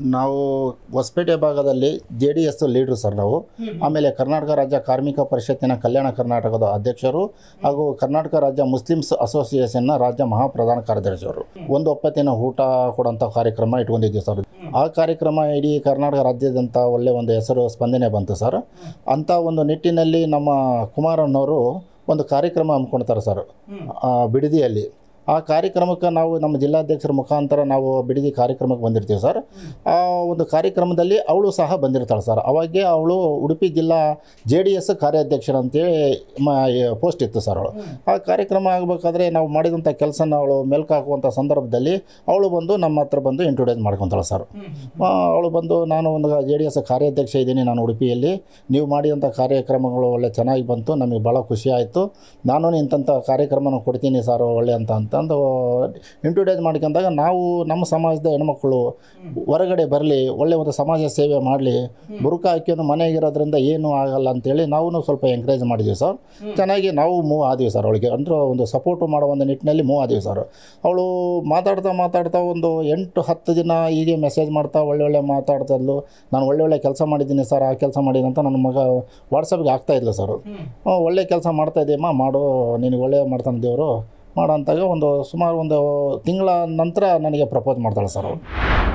ನಾವು ಹೊಸಪೇಟೆ ಭಾಗದಲ್ಲಿ J D S ಲೀಡ್ರು ಸರ್ ನಾವು ಆಮೇಲೆ ಕರ್ನಾಟಕ ರಾಜ್ಯ ಕಾರ್ಮಿಕ ಪರಿಷತ್ತಿನ ಕಲ್ಯಾಣ ಕರ್ನಾಟಕದ ಅಧ್ಯಕ್ಷರು ಹಾಗೂ ಕರ್ನಾಟಕ ರಾಜ್ಯ ಮುಸ್ಲಿಮ್ಸ್ ಅಸೋಸಿಯೇಷನ್ನ ರಾಜ್ಯ ಮಹಾಪ್ರಧಾನ ಕಾರ್ಯದರ್ಶಿಯವರು ಒಂದು ಒಪ್ಪತ್ತಿನ ಊಟ ಕೊಡೋಂಥ ಕಾರ್ಯಕ್ರಮ ಇಟ್ಕೊಂಡಿದ್ದೀವಿ ಸರ್ ಆ ಕಾರ್ಯಕ್ರಮ ಇಡೀ ಕರ್ನಾಟಕ ರಾಜ್ಯಾದ್ಯಂತ ಒಳ್ಳೆಯ ಒಂದು ಹೆಸರು ಸ್ಪಂದನೆ ಬಂತು ಸರ್ ಅಂಥ ಒಂದು ನಿಟ್ಟಿನಲ್ಲಿ ನಮ್ಮ ಕುಮಾರಣ್ಣವರು ಒಂದು ಕಾರ್ಯಕ್ರಮ ಹಮ್ಮಿಕೊಳ್ತಾರೆ ಸರ್ ಆ, ಬಿಡದಿಯಲ್ಲಿ ಆ ಕಾರ್ಯಕ್ರಮಕ್ಕೆ ನಾವು ನಮ್ಮ ಜಿಲ್ಲಾಧ್ಯಕ್ಷರ ಮುಖಾಂತರ ನಾವು ಬಿಡದಿ ಕಾರ್ಯಕ್ರಮಕ್ಕೆ ಬಂದಿರ್ತೀವಿ ಸರ್ ಆ ಒಂದು ಕಾರ್ಯಕ್ರಮದಲ್ಲಿ ಅವಳು ಸಹ ಬಂದಿರ್ತಾಳೆ ಸರ್ ಅವಾಗೆ ಅವಳು ಉಡುಪಿ ಜಿಲ್ಲಾ ಜೆ ಡಿ ಎಸ್ ಕಾರ್ಯಾಧ್ಯಕ್ಷರಂತೇಳಿ ಮ ಪೋಸ್ಟ್ ಇತ್ತು ಸರ್ ಅವಳು ಆ ಕಾರ್ಯಕ್ರಮ ಆಗಬೇಕಾದ್ರೆ ನಾವು ಮಾಡಿದಂಥ ಕೆಲಸನ ಅವಳು ಮೆಲ್ಕು ಹಾಕುವಂಥ ಸಂದರ್ಭದಲ್ಲಿ ಅವಳು ಬಂದು ನಮ್ಮ ಹತ್ರ ಬಂದು ಇಂಟ್ರೊಡ್ಯೂಸ್ ಮಾಡ್ಕೊತಾಳೆ ಸರ್ ಅವಳು ಬಂದು ನಾನು ಒಂದು ಜೆ ಡಿ ಎಸ್ ಕಾರ್ಯಾಧ್ಯಕ್ಷ ಇದ್ದೀನಿ ನಾನು ಉಡುಪಿಯಲ್ಲಿ ನೀವು ಮಾಡಿದಂಥ ಕಾರ್ಯಕ್ರಮಗಳು ಒಳ್ಳೆ ಚೆನ್ನಾಗಿ ಬಂತು ನಮಗೆ ಭಾಳ ಖುಷಿ ಆಯಿತು ನಾನು ಇಂಥಂಥ ಕಾರ್ಯಕ್ರಮನ ಕೊಡ್ತೀನಿ ಸರ್ ಒಳ್ಳೆ ಅಂತ ಅಂತಂದು ಇಂಟ್ರೊಡ್ಯೂಸ್ ಮಾಡ್ಕೊಂಡಾಗ ನಾವು ನಮ್ಮ ಸಮಾಜದ ಹೆಣ್ಮಕ್ಳು ಹೊರಗಡೆ ಬರಲಿ ಒಳ್ಳೆ ಒಂದು ಸಮಾಜ ಸೇವೆ ಮಾಡಲಿ ಬುರುಕ ಹಾಕ್ಕೊಂಡು ಮನೆಗಿರೋದ್ರಿಂದ ಏನೂ ಆಗಲ್ಲ ಅಂತೇಳಿ ನಾವು ಸ್ವಲ್ಪ ಎಂಕರೇಜ್ ಮಾಡಿದ್ವಿ ಸರ್ ಚೆನ್ನಾಗಿ ನಾವು ಮೂವ್ ಆದ್ವಿ ಸರ್ ಅವಳಿಗೆ ಅಂದ್ರೆ ಒಂದು ಸಪೋರ್ಟು ಮಾಡೋ ಒಂದು ನಿಟ್ಟಿನಲ್ಲಿ ಮೂವ್ ಆದ್ವಿ ಸರ್ ಅವಳು ಮಾತಾಡ್ತಾ ಮಾತಾಡ್ತಾ ಒಂದು ಎಂಟು ಹತ್ತು ದಿನ ಹೀಗೆ ಮೆಸೇಜ್ ಮಾಡ್ತಾ ಒಳ್ಳೆ ಒಳ್ಳೆ ಮಾತಾಡ್ತಾ ಇದ್ಲು ನಾನು ಒಳ್ಳೆ ಒಳ್ಳೆ ಕೆಲಸ ಮಾಡಿದ್ದೀನಿ ಸರ್ ಆ ಕೆಲಸ ಮಾಡಿದ್ದೀನಿ ಅಂತ ನನ್ನ ಮಗ ವಾಟ್ಸಪ್ಗೆ ಆಗ್ತಾ ಇದ್ಲು ಸರ್ ಹ್ಞೂ ಒಳ್ಳೆ ಕೆಲಸ ಮಾಡ್ತಾ ಇದೆಯಮ್ಮ ಮಾಡು ನಿನಗೆ ಒಳ್ಳೆ ಮಾಡ್ತಾನೆ ದೇವರು ಮಾಡೋ ಅಂತಾಗ ಒಂದು ಸುಮಾರು ಒಂದು ತಿಂಗಳ ನಂತರ ನನಗೆ ಪ್ರಪೋಸ್ ಮಾಡ್ತಾಳೆ ಸರ್ ಅವಳು